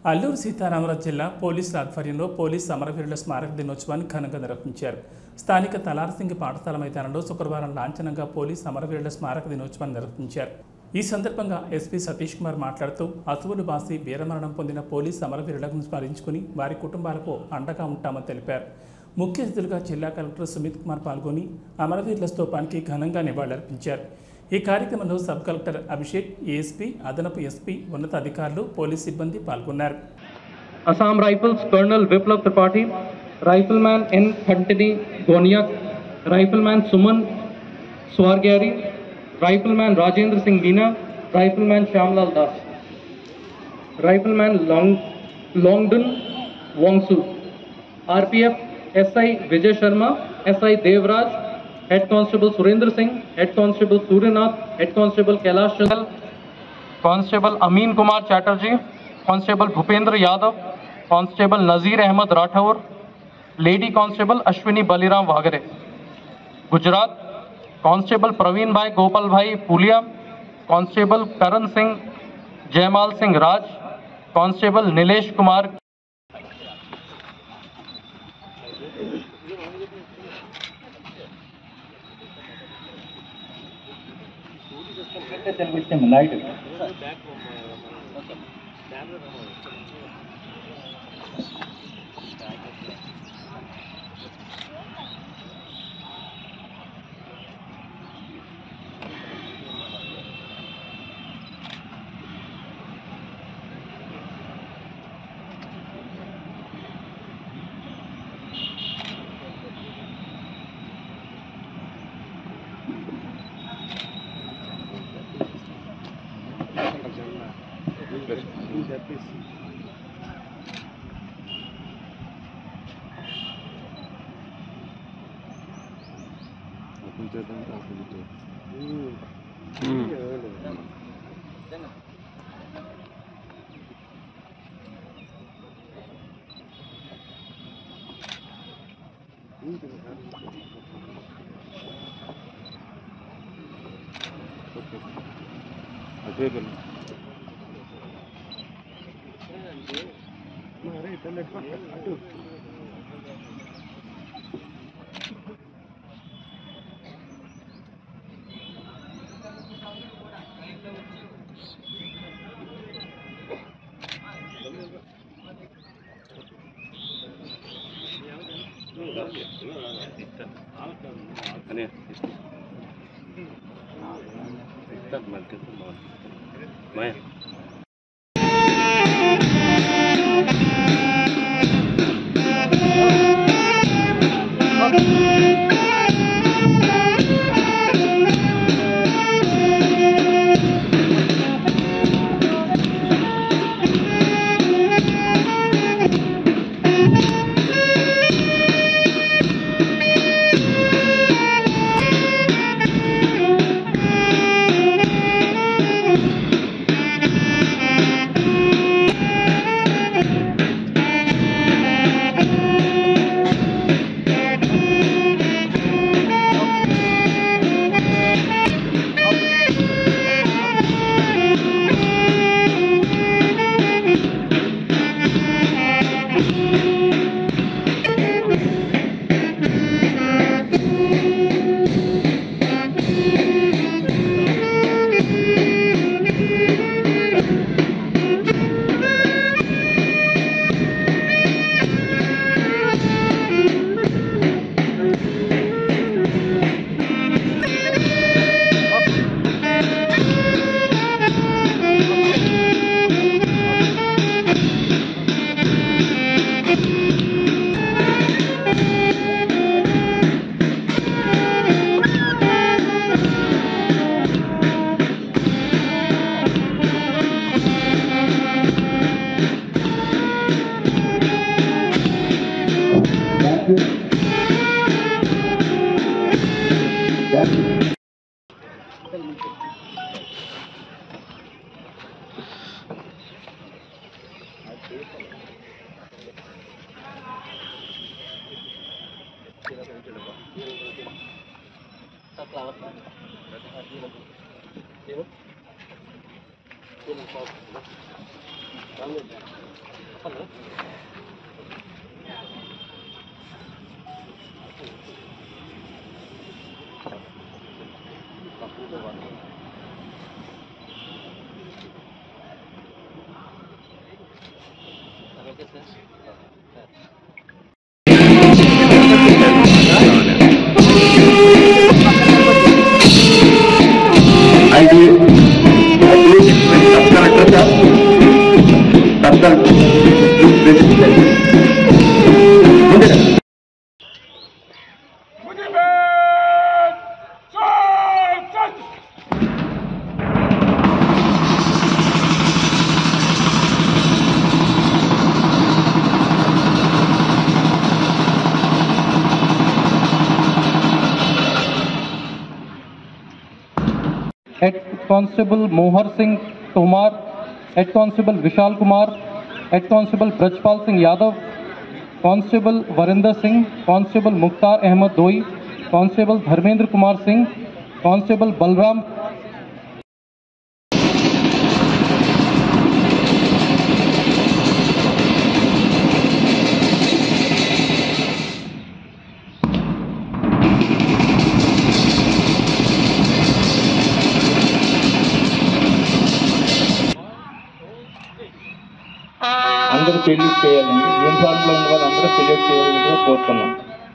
అల్లూరు సీతారామరాజు జిల్లా పోలీసుల ఆధ్వర్యంలో పోలీస్ సమరవీరుల స్మారక దినోత్సవాన్ని ఘనంగా నిర్వహించారు స్థానిక తలారసింగి పాఠశాల మైదానంలో శుక్రవారం లాంఛనంగా పోలీస్ సమరవీరుల స్మారక దినోత్సవాన్ని నిర్వహించారు ఈ సందర్భంగా ఎస్పీ సతీష్ కుమార్ మాట్లాడుతూ అసువులు బాసి వీరమరణం పొందిన పోలీస్ సమరవీరులను స్మరించుకుని వారి కుటుంబాలకు అండగా ఉంటామని తెలిపారు ముఖ్య అతిథులుగా జిల్లా కలెక్టర్ సుమిత్ కుమార్ పాల్గొని అమరవీరుల స్తూపానికి ఘనంగా నివాళులర్పించారు ఈ కార్యక్రమంలో సబ్ కలెక్టర్ అభిషేక్ ఏఎస్పీ అదనపు ఎస్పీ ఉన్నతాధికారులు పోలీస్ సిబ్బంది పాల్గొన్నారు Assam Rifles Colonel Viplav Tripathi, Rifleman N. Khantini Goniak, Rifleman Suman Swargari, Rifleman Rajendra Singh Meena, Rifleman Shamlal Das, Rifleman Long, Longdon Wongsu, RPF SI Vijay Sharma, SI Devraj, Head Constable Surendra Singh, Head Constable Surinath, Head Constable Kailash Chandal, constable Amin Kumar Chatterjee constable Bhupendra Yadav constable Nazir Ahmed Rathore lady constable Ashwini Baliram Wagre Gujarat constable Praveen bhai Gopal bhai Puliya constable Karan Singh Jaimal Singh Raj constable Nilesh Kumar I do, I do it with sub collector sir. Sub collector, please visit them. ముందుగా. Head Constable Mohar Singh Tomar, Head Constable Vishal Kumar, Head Constable Brajpal Singh Yadav, Constable Varinder Singh, Constable Mukhtar Ahmed Doi, Constable Dharmendra Kumar Singh, Constable Balram అందరూ salute చేయాలండి uniform లో ఉన్న వాళ్ళు అందరూ salute చేయాలని కోరుతున్నాం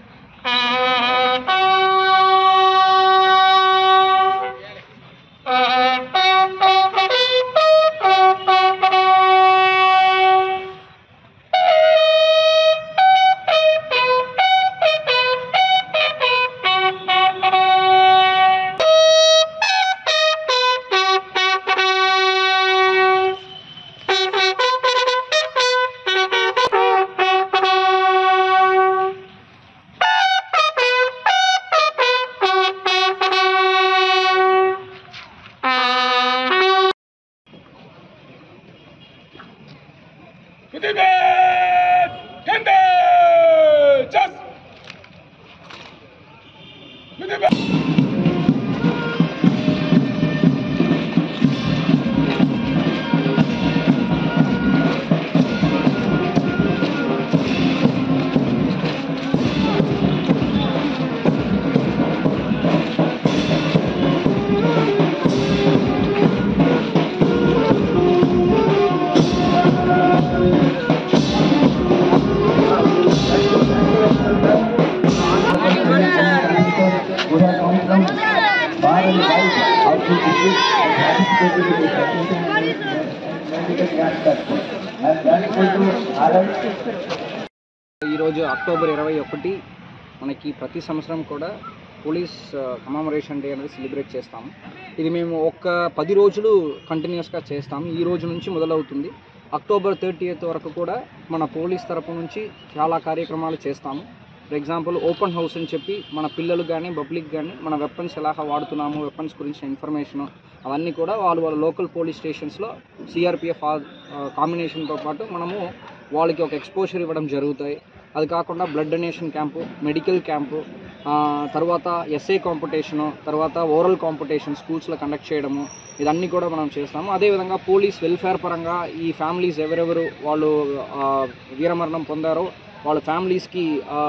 ఈరోజు అక్టోబర్ ఇరవై ఒకటి మనకి ప్రతి సంవత్సరం కూడా పోలీస్ కమామరేషన్ డే అనేది సెలబ్రేట్ చేస్తాము ఇది మేము ఒక పది రోజులు కంటిన్యూస్గా చేస్తాము ఈ రోజు నుంచి మొదలవుతుంది అక్టోబర్ థర్టీ వరకు కూడా మన పోలీస్ తరపు నుంచి చాలా కార్యక్రమాలు చేస్తాము ఫర్ ఎగ్జాంపుల్ ఓపెన్ హౌస్ అని చెప్పి మన పిల్లలు కానీ పబ్లిక్ కానీ మన వెపన్స్ ఎలా వాడుతున్నాము వెపన్స్ గురించిన ఇన్ఫర్మేషన్ అవన్నీ కూడా వాళ్ళు వాళ్ళ లోకల్ పోలీస్ స్టేషన్స్లో సిఆర్పిఎఫ్ కాంబినేషన్తో పాటు మనము వాళ్ళకి ఒక ఎక్స్పోజర్ ఇవ్వడం జరుగుతాయి అది కాకుండా blood donation camp medical camp ఆ, తర్వాత ఎస్ఏ కాంపిటీషను తర్వాత ఓరల్ కాంపిటీషన్ స్కూల్స్లో కండక్ట్ చేయడము ఇదన్నీ కూడా మనం చేస్తాము అదేవిధంగా పోలీస్ వెల్ఫేర్ పరంగా ఈ ఫ్యామిలీస్ ఎవరెవరు వాళ్ళు ఆ, వీరమరణం పొందారో వాళ్ళ ఫ్యామిలీస్కి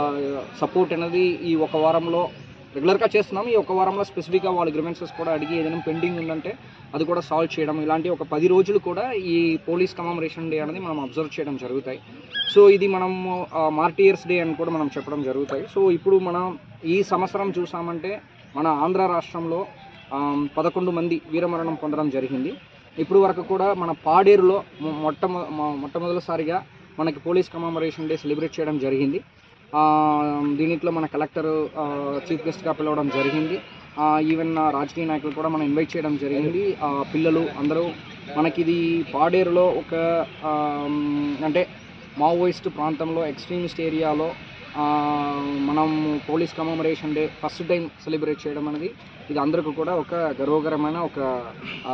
సపోర్ట్ అనేది ఈ ఒక వారంలో రెగ్యులర్గా చేస్తున్నాం ఈ ఒక వారంలో స్పెసిఫిక్గా వాళ్ళ గ్రివెన్సెస్ కూడా అడిగి ఏదైనా పెండింగ్ ఉందంటే అది కూడా సాల్వ్ చేయడం ఇలాంటి ఒక పది రోజులు కూడా ఈ పోలీస్ కమామరేషన్ డే అనేది మనం అబ్జర్వ్ చేయడం జరుగుతాయి సో ఇది మనం మార్టియర్స్ డే అని కూడా మనం చెప్పడం జరుగుతాయి సో ఇప్పుడు మనం ఈ సంవత్సరం చూసామంటే మన ఆంధ్ర రాష్ట్రంలో ఆమ్, పదకొండు మంది వీరమరణం పొందడం జరిగింది ఇప్పుడు వరకు కూడా మన పాడేరులో మొ- మొట్టమొ మొ- మొట్టమొదటిసారిగా మనకి పోలీస్ కమామరేషన్ డే సెలబ్రేట్ చేయడం జరిగింది ఆ, దీనిట్లో మన కలెక్టర్ చీఫ్ గెస్ట్గా పిలవడం జరిగింది ఆ, ఈవెన్ ఆ, రాజకీయ నాయకులు కూడా మనం ఇన్వైట్ చేయడం జరిగింది ఆ, పిల్లలు అందరూ మనకి ఇది పాడేరులో ఒక ఆ, అంటే మావోయిస్ట్ ప్రాంతంలో ఎక్స్ట్రీమిస్ట్ ఏరియాలో ఆ, మనం police commemoration day first time celebrate చేయడం అనేది ఇది అందరికీ కూడా ఒక గర్వకరమైన ఒక ఆ,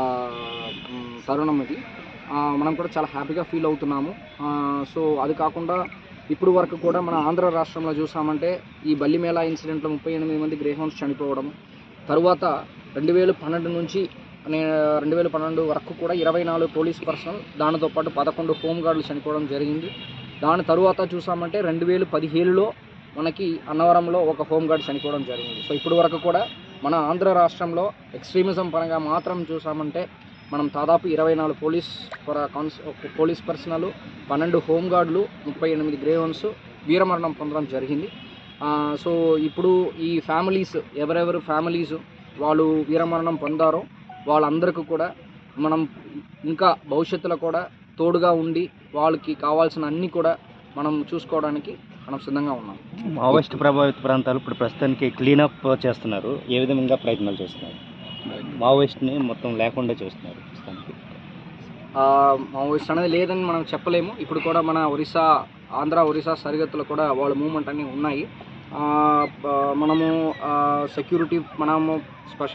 మ్, తరుణం ఇది ఆ, మనం కూడా చాలా హ్యాపీగా ఫీల్ అవుతున్నాము ఆ, సో అది కాకుండా ఇప్పుడు వరకు కూడా మన ఆంధ్ర రాష్ట్రంలో చూసామంటే ఈ బల్లిమేళా ఇన్సిడెంట్లో ముప్పై ఎనిమిది మంది గ్రేహౌండ్స్ చనిపోవడం తరువాత రెండు వేల పన్నెండు నుంచి రెండు వేల పన్నెండు వరకు కూడా ఇరవై నాలుగు పోలీస్ పర్సనల్ దానితో పాటు పదకొండు హోమ్ గార్డులు చనిపోవడం జరిగింది దాని తరువాత చూసామంటే రెండు వేల పదిహేనులో మనకి అన్నవరంలో ఒక హోమ్ గార్డ్ చనిపోవడం జరిగింది సో ఇప్పుడు వరకు కూడా మన ఆంధ్ర రాష్ట్రంలో ఎక్స్ట్రీమిజం పరంగా మాత్రం చూసామంటే మనం దాదాపు ఇరవై నాలుగు పోలీస్ పర కాన్స్ పోలీస్ పర్సనల్ పన్నెండు హోమ్ గార్డులు ముప్పై ఎనిమిది గ్రేవన్స్ వీరమరణం పొందడం జరిగింది ఆ, సో ఇప్పుడు ఈ ఫ్యామిలీస్ ఎవరెవరు ఫ్యామిలీస్ వాళ్ళు వీరమరణం పొందారో వాళ్ళందరికీ కూడా మనం ఇంకా భవిష్యత్తులో కూడా తోడుగా ఉండి వాళ్ళకి కావాల్సిన అన్నీ కూడా మనం చూసుకోవడానికి మనం సిద్ధంగా ఉన్నాం మావోయిస్ట్ ప్రభావిత ప్రాంతాలు ఇప్పుడు ప్రస్తుతానికి క్లీనప్ చేస్తున్నారు ఏ విధంగా ప్రయత్నాలు చేస్తున్నారు మావోయిస్ట్ని మొత్తం లేకుండా చేస్తున్నారు ప్రస్తుతానికి మావోయిస్ట్ అనేది లేదని మనం చెప్పలేము ఇప్పుడు కూడా మన ఒరిస్సా ఆంధ్ర ఒరిస్సా సరిహద్దులో కూడా వాళ్ళ మూమెంట్ అన్నీ ఉన్నాయి ఆ, బ- మనము సెక్యూరిటీ మనము స్పెషల్